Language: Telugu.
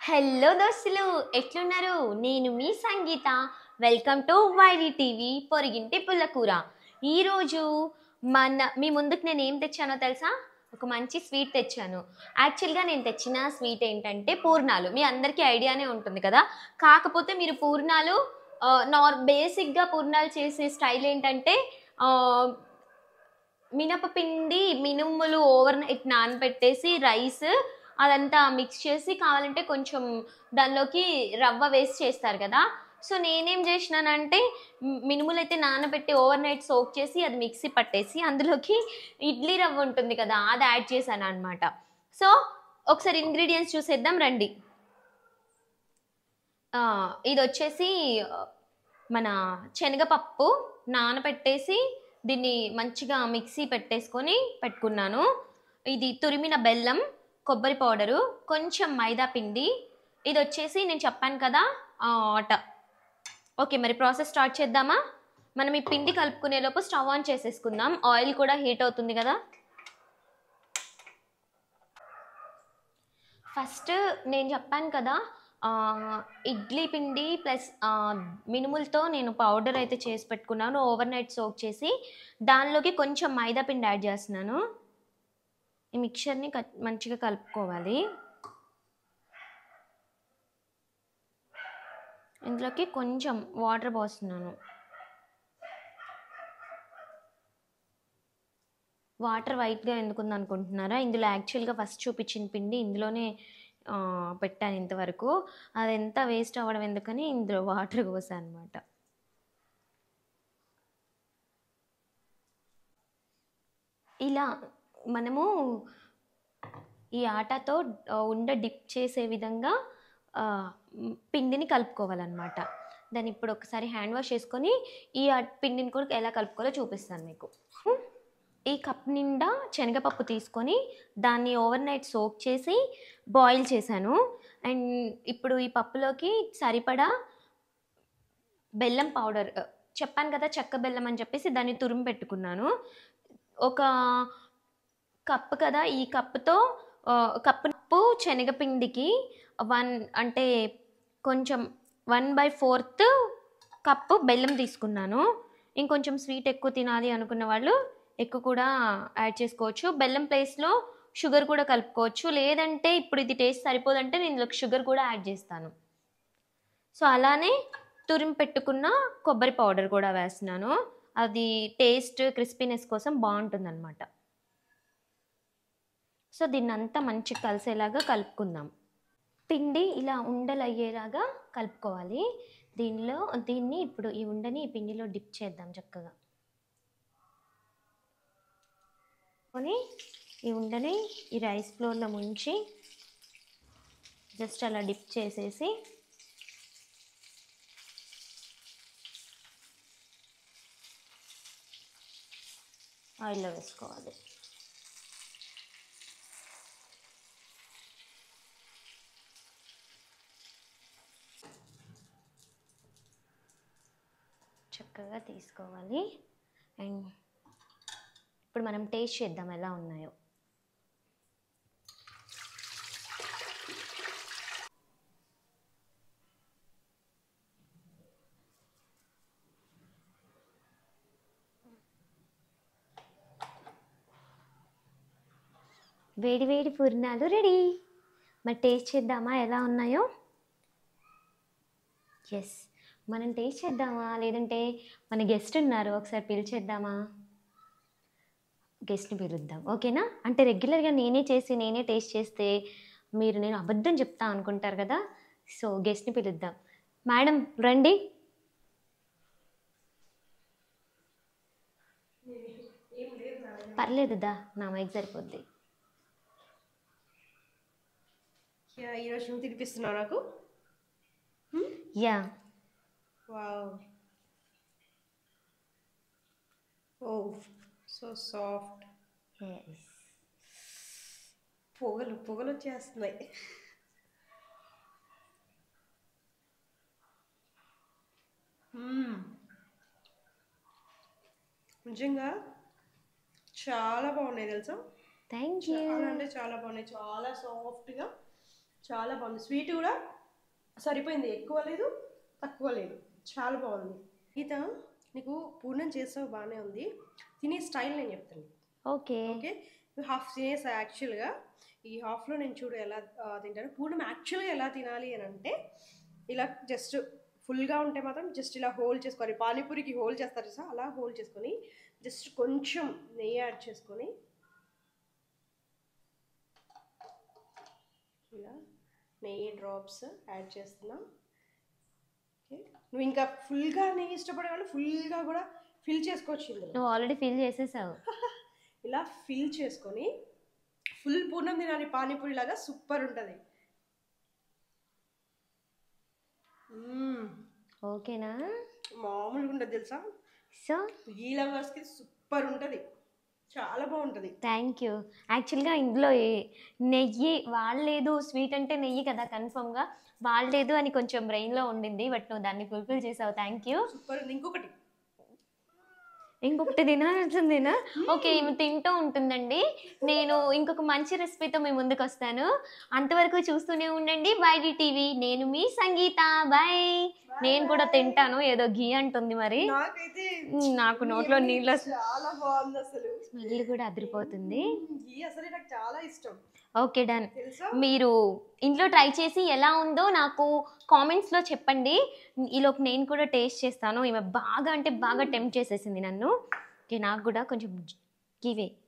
హలో దోస్తులు ఎట్లున్నారు నేను మీ Sangeetha welcome to YD TV పొరిగింటి పుల్లకూర ఈరోజు మన మీ ముందుకు నేను ఏం తెచ్చానో తెలుసా ఒక మంచి స్వీట్ తెచ్చాను యాక్చువల్గా నేను తెచ్చిన స్వీట్ ఏంటంటే పూర్ణాలు మీ అందరికీ ఐడియానే ఉంటుంది కదా కాకపోతే మీరు పూర్ణాలు ఆ, నార్ బేసిక్గా పూర్ణాలు చేసే స్టైల్ ఏంటంటే ఆ, మినపపిండి మినుములు ఓవర్ నైట్ నానబెట్టేసి రైస్ అదంతా మిక్స్ చేసి కావాలంటే కొంచెం దానిలోకి రవ్వ వేసి చేస్తారు కదా సో నేనేం చేసినానంటే మ్, మినుములు అయితే నానబెట్టి ఓవర్ నైట్ సోక్ చేసి అది మిక్సీ పట్టేసి అందులోకి ఇడ్లీ రవ్వ ఉంటుంది కదా అది యాడ్ చేశాను అనమాట సో ఒకసారి ఇంగ్రీడియంట్స్ చూసేద్దాం రండి ఆ, ఇది వచ్చేసి ఆ, మన శనగపప్పు నానబెట్టేసి దీన్ని మంచిగా మిక్సీ పెట్టేసుకొని పెట్టుకున్నాను ఇది తురిమిన బెల్లం కొబ్బరి పౌడరు కొంచెం మైదా పిండి ఇది వచ్చేసి నేను చెప్పాను కదా ఆ, ఆట ఓకే మరి ప్రాసెస్ స్టార్ట్ చేద్దామా మనం ఈ పిండి కలుపుకునే లోపు స్టవ్ ఆన్ చేసేసుకుందాం ఆయిల్ కూడా హీట్ అవుతుంది కదా ఫస్ట్ నేను చెప్పాను కదా ఆ, ఇడ్లీ పిండి ప్లస్ ఆ, మినుములతో నేను పౌడర్ అయితే చేసి పెట్టుకున్నాను ఓవర్ నైట్ సోక్ చేసి దానిలోకి కొంచెం మైదా పిండి యాడ్ చేస్తున్నాను ఈ మిక్చర్ని కట్- మంచిగా కలుపుకోవాలి ఇందులోకి కొంచెం వాటర్ పోస్తున్నాను వాటర్ వైట్గా ఎందుకుంది అనుకుంటున్నారా ఇందులో యాక్చువల్గా ఫస్ట్ చూపించిన పిండి ఇందులోనే ఆ, పెట్టాను ఇంతవరకు అది ఎంత వేస్ట్ అవ్వడం ఎందుకని ఇందులో వాటర్ పోసాను అనమాట ఇలా మనము ఈ ఆటతో ఆ, ఉండ డిప్ చేసే విధంగా ఆ, మ్, పిండిని కలుపుకోవాలన్నమాట దాన్ని ఇప్పుడు ఒకసారి హ్యాండ్ వాష్ చేసుకొని ఈ ఆ పిండిని కూడా ఎలా కలుపుకోవాలో చూపిస్తాను మీకు ఈ కప్ నిండా శనగపప్పు తీసుకొని దాన్ని ఓవర్ నైట్ సోక్ చేసి బాయిల్ చేశాను అండ్ ఇప్పుడు ఈ పప్పులోకి సరిపడా బెల్లం పౌడర్ చెప్పాను కదా చెక్క బెల్లం అని చెప్పేసి దాన్ని తురిమి పెట్టుకున్నాను ఒక కప్పు కదా ఈ కప్పుతో ఆ, కప్పు శనగపిండికి వన్ అంటే కొంచెం వన్ బై ఫోర్త్ కప్పు బెల్లం తీసుకున్నాను ఇంకొంచెం స్వీట్ ఎక్కువ తినాలి అనుకున్న వాళ్ళు ఎక్కువ కూడా యాడ్ చేసుకోవచ్చు బెల్లం ప్లేస్లో షుగర్ కూడా కలుపుకోవచ్చు లేదంటే ఇప్పుడు ఇది టేస్ట్ సరిపోదంటే నేను ఇందులో షుగర్ కూడా యాడ్ చేస్తాను సో అలానే తురిమి పెట్టుకున్న కొబ్బరి పౌడర్ కూడా వేస్తున్నాను అది టేస్ట్ క్రిస్పీనెస్ కోసం బాగుంటుందన్నమాట సో దీన్ని అంతా మంచిగా కలిసేలాగా కలుపుకుందాం పిండి ఇలా ఉండలు అయ్యేలాగా కలుపుకోవాలి దీనిలో దీన్ని ఇప్పుడు ఈ ఉండని ఈ పిండిలో డిప్ చేద్దాం చక్కగా కొని ఈ ఉండని ఈ రైస్ ఫ్లోర్లో ముంచి జస్ట్ అలా డిప్ చేసేసి ఆయిల్లో వేసుకోవాలి చక్కగా తీసుకోవాలి అండ్ ఇప్పుడు మనం టేస్ట్ చేద్దాం ఎలా ఉన్నాయో వేడి వేడి పూర్ణాలు రెడీ మరి టేస్ట్ చేద్దామా ఎలా ఉన్నాయో ఎస్ మనం టేస్ట్ చేద్దామా లేదంటే మన గెస్ట్ ఉన్నారు ఒకసారి పిలిచేద్దామా గెస్ట్ని పిలుద్దాం ఓకేనా అంటే రెగ్యులర్గా నేనే చేసి నేనే టేస్ట్ చేస్తే మీరు నేను అబద్ధం చెప్తా అనుకుంటారు కదా సో గెస్ట్ని పిలుద్దాం మేడం రండి పర్లేదు దా నా మైక్ సరిపోద్ది యా, ఈరోజు నువ్వు తినిపిస్తున్నావు నాకు yeah wow oh so soft yes పొగలు పొగలు వచ్చేస్తున్నాయి మ్మ్. నిజంగా చాలా బాగున్నాయి తెలుసా థ్యాంక్ యూ చాలా అంటే చాలా బాగున్నాయి చాలా సాఫ్ట్గా చాలా బాగుంది స్వీట్ కూడా సరిపోయింది ఎక్కువ లేదు తక్కువ లేదు చాలా బాగుంది గీత నీకు పూర్ణం చేసావు బాగానే ఉంది తినే స్టైల్ నేను చెప్తాను ఓకే ఓకే నువ్వు హాఫ్ తినేసా యాక్చువల్గా ఈ హాఫ్లో నేను చూడు ఎలా ఆ, తింటాను పూర్ణం యాక్చువల్గా ఎలా తినాలి అని అంటే ఇలా జస్ట్ ఫుల్గా ఉంటే మాత్రం జస్ట్ ఇలా హోల్ చేసుకోవాలి పానీపూరికి హోల్ చేస్తారు చూసా అలా హోల్ చేసుకొని జస్ట్ కొంచెం నెయ్యి యాడ్ చేసుకొని ఇలా నెయ్యి డ్రాప్స్ యాడ్ చేస్తున్నా ఓకే నువ్వు ఇంకా ఫుల్గా నెయ్యి ఇష్టపడే వాళ్ళు ఫుల్గా కూడా ఫిల్ చేసుకోవచ్చు ఇందులో నువ్వు ఆల్రెడీ ఫిల్ చేసేసావు ఇలా ఫిల్ చేసుకొని ఫుల్ పూర్ణం తినాలి పానీపూరి లాగా సూపర్ ఉంటుంది ఓకేనా మామూలుగా ఉంటుంది తెలుసా సో గీ లవర్స్కి సూపర్ ఉంటుంది చాలా బాగుంటుంది థ్యాంక్ యూ యాక్చువల్గా ఇందులో ఏ- నెయ్యి వాడలేదు స్వీట్ అంటే నెయ్యి కదా కన్ఫర్మ్గా వాడలేదు అని కొంచెం బ్రెయిన్లో ఉండింది బట్ నువ్వు దాన్ని ఫుల్ఫిల్ చేసావు థ్యాంక్ యూ సూపర్ ఉంది ఇంకొకటి ఇంకొకటి తినాల్సిందేనా ఓకే ఈమె తింటూ ఉంటుందండి నేను ఇంకొక మంచి రెసిపీతో మీ ముందుకు వస్తాను అంతవరకు చూస్తూనే ఉండండి బై టీవీ నేను మీ సంగీత బాయ్ నేను కూడా తింటాను ఏదో ఘీ అంటుంది మరి నాకైతే మ్, నాకు నోట్లో నీళ్ళు వస్తు- చాలా బాగుంది అసలు స్మెల్ కూడా అదిరిపోతుంది గీ అసలు నాకు చాలా ఇష్టం ఓకే డన్ తెలుసా మీరు ఇంట్లో ట్రై చేసి ఎలా ఉందో నాకు కామెంట్స్లో చెప్పండి ఈలోపు నేను కూడా టేస్ట్ చేస్తాను ఈమె బాగా అంటే బాగా టెంప్ట్ చేసేసింది నన్ను ఓకే నాకు కూడా కొంచెం గివే